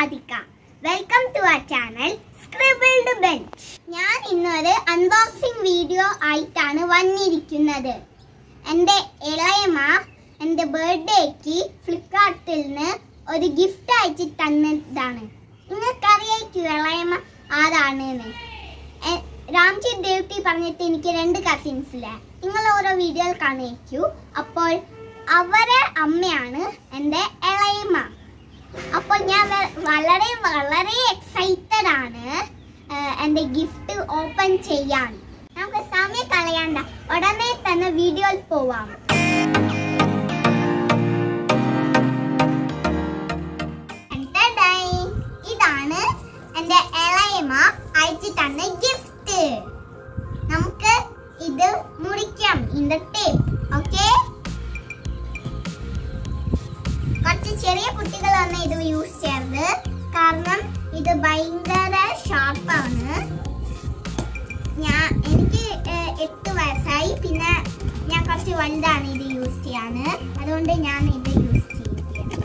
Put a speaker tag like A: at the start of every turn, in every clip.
A: Radhika welcome to our channel scribbled bench ഞാൻ ഇന്നൊരു unboxing video ആയിട്ടാണ് വന്നിരിക്കുന്നത് എൻ്റെ ഇളയമ്മ എൻ്റെ ബർത്ത്ഡേക്ക് ഫ്ലിപ്കാർട്ടിൽ നിന്ന് ഒരു ഗിഫ്റ്റ് അയച്ച് തന്നതാണ് നിങ്ങൾക്കറിയായിരിക്കും ഇളയമ്മ ആരാണ് എന്ന് എ- രാംജി ദേവ്തി പറഞ്ഞിട്ട് എനിക്ക് രണ്ട് കസിൻസിലെ നിങ്ങൾ ഓരോ വീഡിയോ കാണുമായിരിക്കൂ അപ്പോൾ അവരെ അമ്മയാണ് എൻ്റെ ഇളയമ്മ അപ്പോൾ ഞാൻ വ- വളരെ വളരെ എക്സൈറ്റഡ് ആണ് ഏഹ്, എൻ്റെ ഗിഫ്റ്റ് ഓപ്പൺ ചെയ്യാൻ നമുക്ക് സമയം കളയണ്ട ഉടനെ തന്നെ വീഡിയോയിൽ പോവാം ടടൈ. ഇതാണ് എൻ്റെ ഇളയമ്മ അയച്ചു തന്ന ഗിഫ്റ്റ് നമുക്ക് ഇത് മുറിക്കാം ഇന്റെ ടേപ്പ് ഓക്കെ കുറച്ച് ചെറിയ കുട്ടികളാണ് ഇത് യൂസ് ചെയ്തത് കാരണം ഇത് ഭയങ്കര ഷാർപ്പാണ് ഞാൻ എനിക്ക് ഏഹ്, എട്ട് വയസ്സായി പിന്നെ ഞാൻ കുറച്ച് വലുതാണ് ഇത് യൂസ് ചെയ്യാന് അതുകൊണ്ട് ഞാൻ ഇത് യൂസ് ചെയ്തിരിക്കുകയാണ്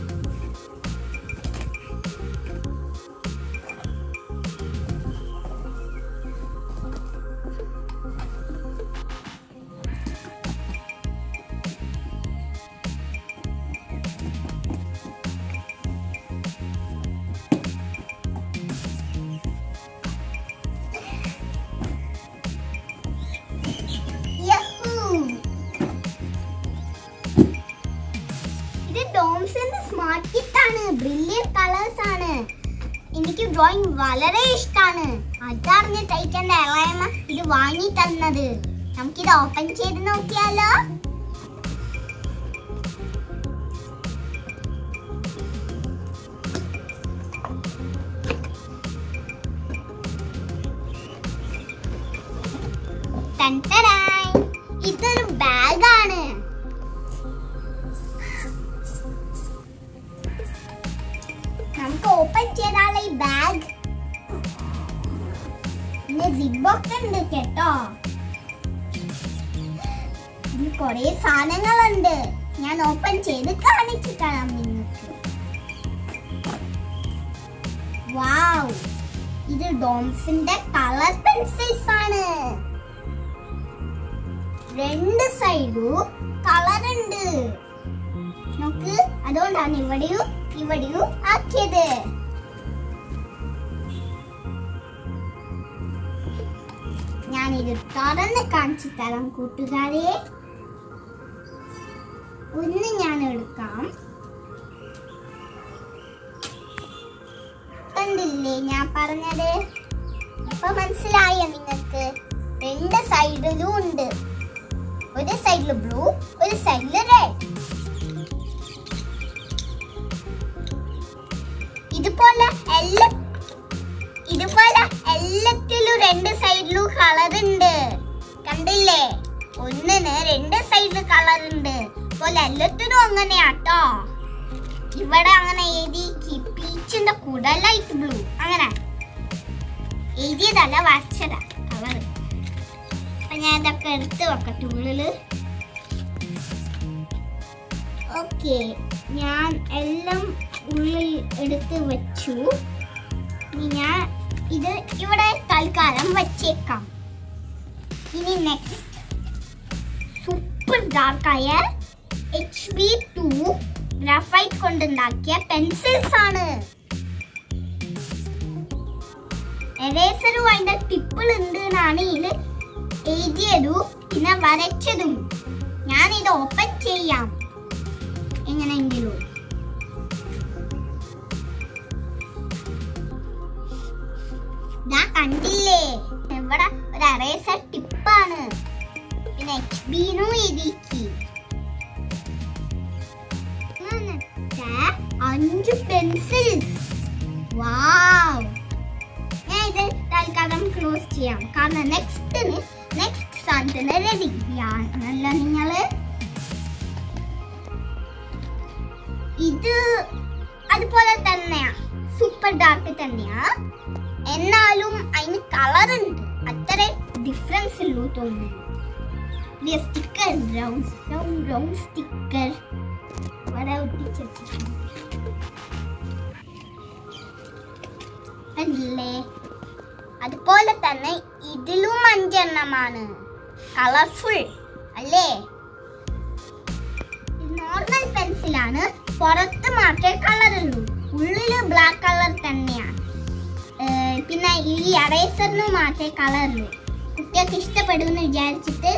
A: യഹൂ! ഇത് ഡോംസിന്റെ സ്മാർട്ട് കിറ്റ് ആണ് ബ്രില്യൻ കളേഴ്സ് ആണ് എനിക്ക് ഡ്രോയിങ് വളരെ ഇഷ്ടമാണ് അതറിഞ്ഞിട്ടായിരിക്കും എന്റെ ഇളയമ്മ ഇത് വാങ്ങി തന്നത് നമുക്കിത് ഓപ്പൺ ചെയ്ത് നോക്കിയാലോ ടൻടടായ്. ഇതൊരു ബാഗാണ് നമുക്ക് ഓപ്പൺ ചെയ്താലോ ഈ ബാഗ് പിന്നെ സിബൊക്കെ ഉണ്ട് കേട്ടോ ഇതിൽ കുറെ സാധനങ്ങളുണ്ട് ഞാൻ ഓപ്പൺ ചെയ്ത് കാണിച്ചു തരാം നിങ്ങൾക്ക് വാവ് ഇത് ഡോംസിന്റെ കളർ പെൻസിൽസ് ആണ് രണ്ട് സൈഡും കളർ ഉണ്ട് നോക്ക് അതുകൊണ്ടാണ് ഇവിടെയും ഇവിടെയും ആക്കിയത് ഞാനിത് തുറന്ന് കാണിച്ചു തരാം കൂട്ടുകാരെ ഒന്ന് ഞാൻ എടുക്കാം കണ്ടില്ലേ ഞാൻ പറഞ്ഞത് ഇപ്പൊ മനസ്സിലായോ നിങ്ങൾക്ക് രണ്ട് സൈഡിലും ഉണ്ട് ഒരു സൈഡിൽ ബ്ലൂ ഒരു സൈഡിൽ റെഡ് ഇതുപോലെ എല്ലാ ഇതുപോലെ എല്ലാത്തിലും രണ്ട് സൈഡിലും കളർ ഉണ്ട് കണ്ടില്ലേ ഒന്നിന് രണ്ട് സൈഡിൽ കളർ ഉണ്ട് പോലെ എല്ലാത്തിനും അങ്ങനെയാട്ടോ ഇവിടെ അങ്ങനെ എഴുതി പീച്ചിന്റെ കൂടെ ലൈറ്റ് ബ്ലൂ അങ്ങനെ എഴുതിയതല്ല വരച്ചതാ കളർ അപ്പൊ ഞാൻ ഇതൊക്കെ എടുത്ത് വെക്കട്ടെ ഉള്ളില് ഓക്കെ ഞാൻ എല്ലാം ഉള്ളിൽ എടുത്ത് വെച്ചു ഇനി ഞാൻ ഇത് ഇവിടെ തൽക്കാലം വച്ചേക്കാം ഇനി നെക്സ്റ്റ് സൂപ്പർ ഡാർക്കായ എച്ച് ബി ടു ഗ്രാഫൈറ്റ് കൊണ്ടുണ്ടാക്കിയ പെൻസിൽസ് ആണ് എറേസറും അതിന്റെ ടിപ്പിൾ ഉണ്ട് എന്നാണ് ഇതിൽ എഴുതിയതും പിന്നെ വരച്ചതും ഞാൻ ഇത് ഓപ്പൺ ചെയ്യാം എങ്ങനെയെങ്കിലും ഞാൻ കണ്ടില്ലേ ഇവിടെ ഒരു അറേസർ ടിപ്പാണ് പിന്നെ എച്ച് ബിനും എഴുതിക്ക് എന്നിട്ട് അഞ്ച് പെൻസിൽസ് വാവ് ഞാൻ ഇത് തൽക്കാലം ക്ലോസ് ചെയ്യാം കാരണം നെക്സ്റ്റിന് നെക്സ്റ്റ് സാധനത്തിന് റെഡി ആണല്ലോ നിങ്ങള് ഇത് അതുപോലെ തന്നെയാ സൂപ്പർ ഡാർക്ക് തന്നെയാ എന്നാലും അതിന് കളർ ഉണ്ട് അത്ര ഡിഫറൻസ് ഉള്ളൂ തോന്നുന്നു sticker round round round sticker ഇവിടെ ഒട്ടിച്ച് വെച്ചിട്ടുണ്ട് കണ്ടില്ലേ അതുപോലെ തന്നെ ഇതിലും അഞ്ചെണ്ണമാണ് കളർഫുൾ അല്ലേ നോർമൽ പെൻസിലാണ് പുറത്ത് മാത്രമേ കളർ ഉള്ളൂ ഉള്ളില് ബ്ലാക്ക് കളർ തന്നെയാണ് ഏർ പിന്നെ ഈ അറേസറിന് മാത്രമേ കളർ ഉള്ളൂ കുട്ടികൾക്ക് ഇഷ്ടപ്പെടുമെന്ന് വിചാരിച്ചിട്ട്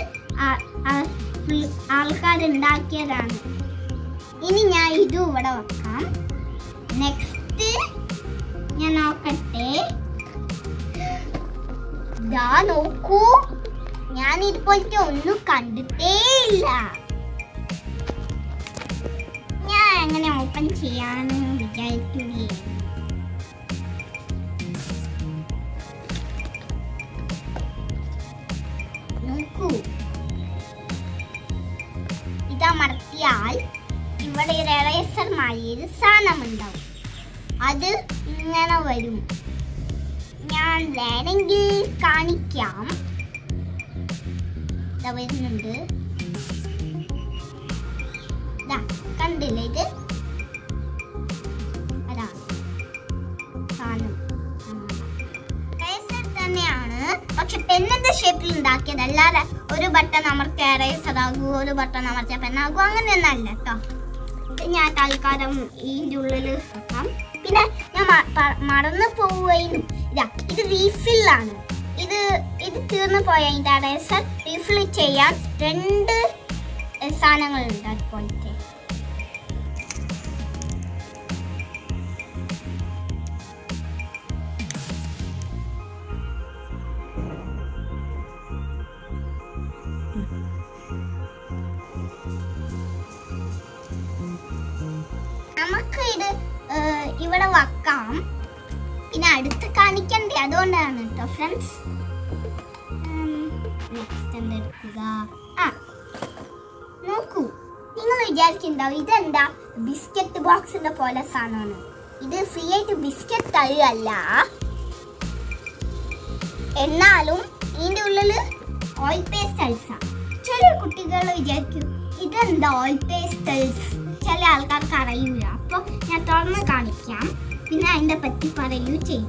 A: ആൾക്കാരുണ്ടാക്കിയതാണ് ഇനി ഞാൻ ഇതും ഇവിടെ വെക്കാം നെക്സ്റ്റ് ഞാൻ നോക്കട്ടെ ദാ നോക്കൂ ഞാൻ ഇതുപോലത്തെ ഒന്നും കണ്ടിട്ടേ ഇല്ല ഞാൻ എങ്ങനെ ഓപ്പൺ ചെയ്യാന്ന് വിചാരിക്കുകയാണ് നോക്കൂ ഇതമർത്തിയാൽ ഇവിടെ ഒരു എറേസർ മാതിരി സാധനമുണ്ടാവും അത് ഇങ്ങനെ വരും ഞാൻ വേണമെങ്കിൽ കാണിക്കാം ദാ വരുന്നുണ്ട് ദാ, കണ്ടില്ലേ ഇത് അതാ സാധനം എറേസർ തന്നെയാണ് പക്ഷെ പെണ്ണിന്റെ ഷേപ്പിൽ ഉണ്ടാക്കിയത് അല്ലാതെ ഒരു ബട്ടൺ അമർത്തി എറേസർ ആകൂ ഒരു ബട്ടൺ അമർത്തിയ പെണ്ണാകൂ അങ്ങനെയൊന്നും അല്ല കേട്ടോ ഇത് ഞാൻ തൽക്കാലം ഇതിൻ്റെ ഉള്ളിൽ വെക്കാം പിന്നെ ഞാൻ മ- പ- മറന്നു പോവുകയും ഇതാ ഇത് റീഫില്ലാണ് ഇത് ഇത് തീർന്നു പോയ ഇതിൻ്റെ എറേസർ റീഫിൽ ചെയ്യാൻ രണ്ട് എ, സാധനങ്ങളുണ്ട് അതുപോലത്തെ നമുക്ക് ഇത് ഏഹ്, ഇവിടെ വെക്കാം പിന്നെ അടുത്ത് കാണിക്കണ്ടേ അതുകൊണ്ടാണ് കേട്ടോ ഫ്രണ്ട്സ് നെക്സ്റ്റ് എന്തെടുക്കുക ആ നോക്കൂ നിങ്ങൾ വിചാരിക്കുന്നുണ്ടാവും ഇതെന്താ ബിസ്ക്കറ്റ് ബോക്സിന്റെ പോലെ സാധനമാണ് ഇത് ഫ്രീ ആയിട്ട് ബിസ്ക്കറ്റ് തരുകയല്ല എന്നാലും ഇതിന്റെ ഉള്ളില് ഓയിൽ പേസ്റ്റൽസാ ചില കുട്ടികൾ വിചാരിക്കും ഇതെന്താ ഓയിൽ പേസ്റ്റൽസ് ചില ആൾക്കാർക്ക് അറിയൂല അപ്പൊ ഞാൻ തുറന്ന് കാണിക്കാം പിന്നെ അതിന്റെ പറ്റി പറയൂ ചെയ്യും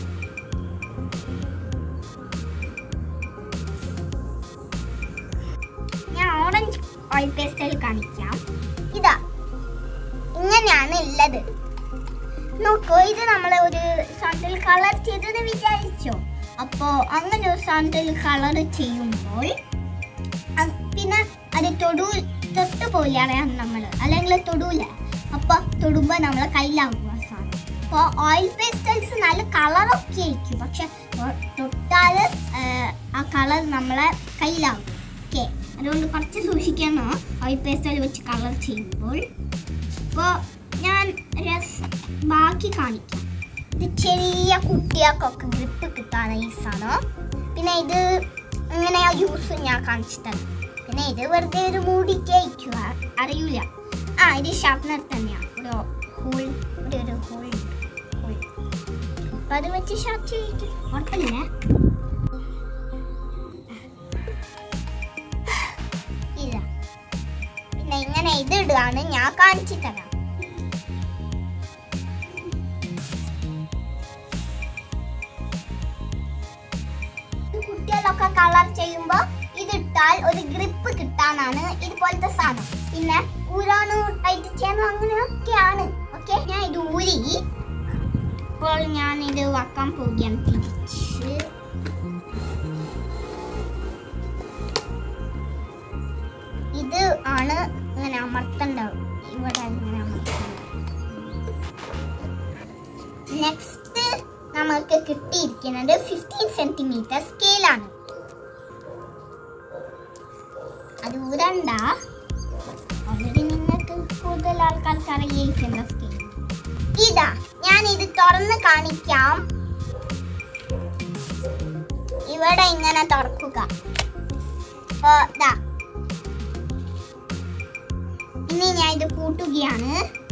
A: ഞാൻ ഓറഞ്ച് ഓയിൽ പേസ്റ്റൽ കാണിക്കാം ഇതാ ഇങ്ങനെയാണ് ഉള്ളത് നോക്കൂ ഇത് നമ്മൾ ഒരു സാധനത്തിൽ കളർ ചെയ്തെന്ന് വിചാരിച്ചോ അപ്പോ അങ്ങനെ ഒരു സാധനത്തിൽ കളർ ചെയ്യുമ്പോൾ അ- പിന്നെ അത് തൊടു തൊട്ട് പോലെ അറിയാം നമ്മൾ അല്ലെങ്കിൽ തൊടൂല അപ്പൊ തൊടുമ്പോ നമ്മളെ കയ്യിലാകും ആ സാധനം അപ്പോൾ ഓയിൽ പേസ്റ്റൽസ് നല്ല കളറൊക്കെ ആയിരിക്കും പക്ഷെ തൊട്ടാൽ ആ കളർ നമ്മളെ കയ്യിലാകും ഓക്കെ അതുകൊണ്ട് കുറച്ച് സൂക്ഷിക്കണം ഓയിൽ പേസ്റ്റൽ വെച്ച് കളർ ചെയ്യുമ്പോൾ അപ്പോൾ ഞാൻ രസ ബാക്കി കാണിക്കാം ഇത് ചെറിയ കുട്ടികൾക്കൊക്കെ ഗ്രിപ്പ് കിട്ടാണ് ഈ സാധനം പിന്നെ ഇത് ഇങ്ങനെ യൂസ് ഞാൻ കാണിച്ചു തരാം പിന്നെ ഇത് വെറുതെ ഒരു മൂടിക്ക് അറിയൂല ആ ഇത് ഷാർപ്നർ തന്നെയാണ് ഒരു ഹോൾ ഇവിടെ ഒരു ഹോൾ ഹോൾ അപ്പൊ അത് വെച്ച് ഷാർപ്പ് ചെയ്യിക്കും ഉറപ്പില്ല ഇതാ പിന്നെ ഇങ്ങനെ ഇത് ഇടുകയാണ് ഞാൻ കാണിച്ചു തരാം ഇത് കുട്ടികളൊക്കെ കളർ ചെയ്യുമ്പോ ഇതിട്ടാൽ ഒരു ഗ്രിപ്പ് കിട്ടാനാണ് ഇതുപോലത്തെ സാധനം പിന്നെ ഊരാണ് ടൈറ്റ് ചെയ്യാനും അങ്ങനെയൊക്കെയാണ് ഓക്കെ ഞാൻ ഇത് ഊരി ഇപ്പോൾ ഞാൻ ഇത് വെക്കാൻ പോവുകയാണ് തിരിച്ച് ഇത് ആണ് ഇങ്ങനെ അമർത്തേണ്ടത് ഇവിടെ ഇങ്ങനെ അമർത്തേണ്ടത് നെക്സ്റ്റ് നമുക്ക് കിട്ടിയിരിക്കുന്നത് ഫിഫ്റ്റീൻ സെന്റിമീറ്റർ സ്കെയിലാണ് അത് ഊരണ്ട ഓൾറെഡി നിങ്ങൾക്ക് കൂടുതൽ ആൾക്കാർക്ക് അറിയിക്കുന്ന സ്കെയിൽ ഇതാ ഞാൻ ഇത് തുറന്ന് കാണിക്കാം ഇവിടെ ഇങ്ങനെ തുറക്കുക അപ്പൊ ദാ ഇനി ഞാൻ ഇത് കൂട്ടുകയാണ്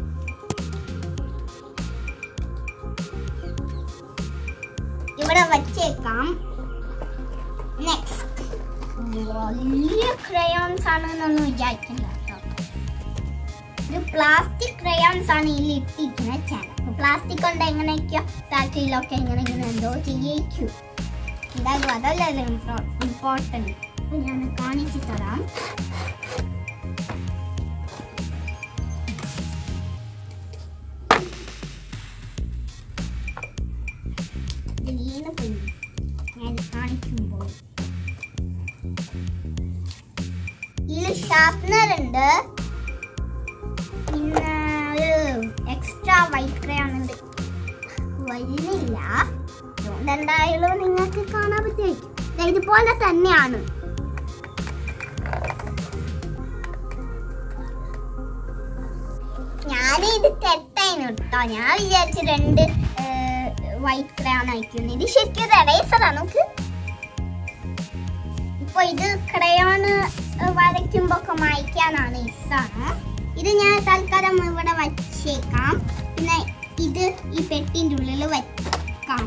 A: ഇവിടെ വച്ചേക്കാം നെക്സ്റ്റ് വലിയ ക്രയോൺസ് ആണെന്നൊന്നും വിചാരിക്കില്ല കേട്ടോ ഇത് പ്ലാസ്റ്റിക് ക്രയോൺസ് ആണ് ഇതിൽ ഇട്ടിരിക്കുന്നത് ചിലപ്പോൾ പ്ലാസ്റ്റിക് കൊണ്ട് എങ്ങനെയൊക്കെയോ ഫാക്ടറിയിലൊക്കെ എങ്ങനെ ഇങ്ങനെ എന്തോ ചെയ്യിക്കൂ എന്തായാലും അതല്ലല്ലോ ഇമ്പോർട്ടൻറ്റ് അപ്പൊ ഞാൻ കാണിച്ചു തരാം ഇത് വീണ് പോയി ഞാൻ കാണിക്കുമ്പോൾ ഇതിൽ ഷാർപ്നർ ഉണ്ട് പിന്നെ ഒരു എക്സ്ട്രാ വൈറ്റ് ക്രയോൺ ഉണ്ട് വരുന്നില്ല അതുകൊണ്ട് എന്തായാലും നിങ്ങൾക്ക് കാണാൻ പറ്റുമായിരിക്കും ദേ ഇതുപോലെ തന്നെയാണ് ഞാനിത് തെറ്റായിരുന്നു കേട്ടോ ഞാൻ വിചാരിച്ചു രണ്ട് വൈറ്റ് ക്രയോൺ അയക്കുന്നു ഇത് ശരിക്കും ഒരു എറേസറാണ് നോക്ക് ഇപ്പൊ ഇത് ക്രയോണ് വരയ്ക്കുമ്പോ ഒക്കെ മായ്ക്കാനാണ് ഇഷ്ടമാണ് ഇത് ഞാൻ തൽക്കാലം ഇവിടെ വച്ചേക്കാം പിന്നെ ഇത് ഈ പെട്ടിന്റെ ഉള്ളിൽ വെക്കാം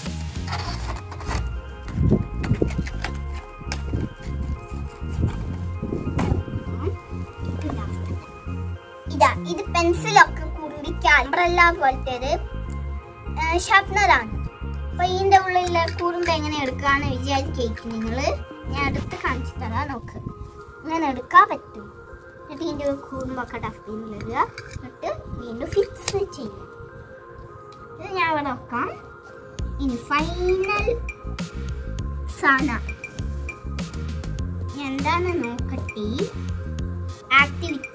A: ഇതാ. ഇതാ ഇത് പെൻസിലൊക്കെ കുറിക്കാൻ അംബ്രല്ല പോലത്തെ ഒരു ഷാർപ്നറാണ് അപ്പൊ ഇതിന്റെ ഉള്ളിൽ കുറുമ്പ് എങ്ങനെ എടുക്കാന്ന് വിചാരിക്കും നിങ്ങള് ഞാൻ അടുത്ത് കാണിച്ചു തരാം നോക്ക് ഇങ്ങനെ എടുക്കാൻ പറ്റും എന്നിട്ട് ഇതിന്റെ കുറുമ്പൊക്കെ ഡസ്റ്റ്ബിനിൽ ഇടുക എന്നിട്ട് വീണ്ടും ഫിക്സ് ചെയ്യും ഇത് ഞാൻ ഇവിടെ വെക്കാം ഇനി ഫൈനൽ സാധനം എന്താണ് നോക്കട്ടെ ആക്ടിവിറ്റി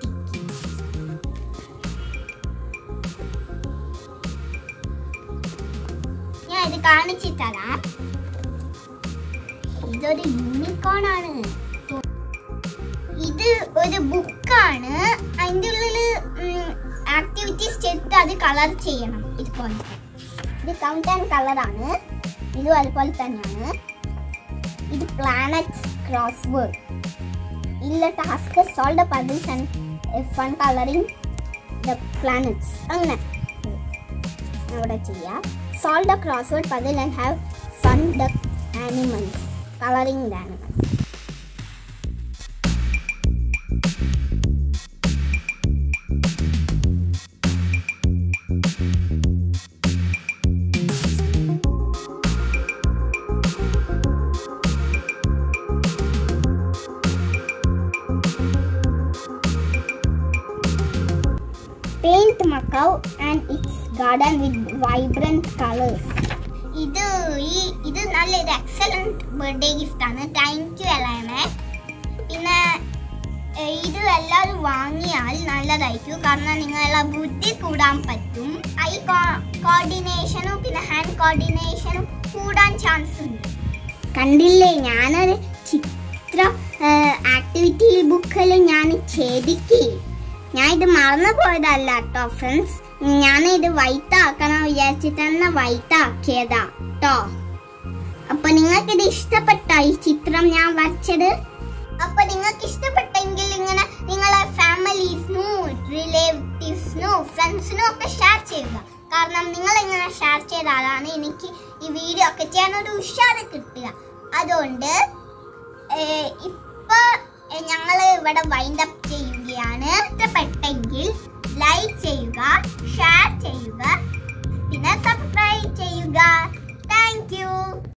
A: ഞാൻ ഇത് കാണിച്ചു തരാം ഇതൊരു യൂണിക്കോൺ ആണ് ഇത് ഒരു ബുക്കാണ് അതിൻ്റെ ഉള്ളിൽ ആക്ടിവിറ്റീസ് ചെയ്തിട്ട് അത് കളർ ചെയ്യണം ഇതുപോലെ ഇത് കൗണ്ട് ആൻഡ് കളറാണ് ഇതും അതുപോലെ തന്നെയാണ് ഇത് പ്ലാനറ്റ്സ് ക്രോസ് വേർഡ് ഇല്ല task solve the puzzles and fun colouring the planets അങ്ങനെ അവിടെ ചെയ്യാം solve the crossword puzzle and have fun the animals colouring the animals paint Macau and its garden with vibrant colors. ഇത് ഈ ഇത് നല്ലൊരു excellent birthday gift ആണ് thank you എല്ലാമേ പിന്നെ ഏർ, ഇത് എല്ലാവരും വാങ്ങിയാൽ നല്ലതായിരിക്കും കാരണം നിങ്ങളെല്ലാം ബുദ്ധി കൂടാൻ പറ്റും ഐ കോർഡിനേഷനും പിന്നെ ഹാൻഡ് കോർഡിനേഷനും കൂടാൻ ചാൻസ് ഉണ്ട് കണ്ടില്ലേ ഞാനൊരു ചിത്ര ആക്ടിവിറ്റി ബുക്കിൽ ഞാൻ ചെയ്തിക്ക് ഞാൻ ഇത് മറന്നു പോയതല്ല കേട്ടോ ഫ്രണ്ട്സ് ഞാൻ ഇത് വൈറ്റ് ആക്കണം വിചാരിച്ചിട്ടാണ് വൈറ്റ് ആക്കിയതാ കേട്ടോ അപ്പൊ നിങ്ങൾക്ക് ഇത് ഇഷ്ടപ്പെട്ട ഈ ചിത്രം ഞാൻ വരച്ചത് അപ്പൊ നിങ്ങൾക്ക് ഇഷ്ടപ്പെട്ടെങ്കിൽ ഇങ്ങനെ നിങ്ങളെ ഫാമിലീസിനും റിലേറ്റീവ്സിനും ഫ്രണ്ട്സിനും ഒക്കെ ഷെയർ ചെയ്യുക കാരണം നിങ്ങൾ ഇങ്ങനെ ഷെയർ ചെയ്താലാണ് എനിക്ക് ഈ വീഡിയോ ഒക്കെ ചെയ്യാൻ ഒരു ഉഷാറ് കിട്ടുക അതുകൊണ്ട് ഏഹ്, ഇപ്പൊ ഞങ്ങൾ ഇവിടെ വൈൻഡ് അപ്പ് ചെയ്യുകയാണ് ഇഷ്ടപ്പെട്ടെങ്കിൽ ലൈക്ക് ചെയ്യുക ഷെയർ ചെയ്യുക പിന്നെ സബ്സ്ക്രൈബ് ചെയ്യുക താങ്ക് യു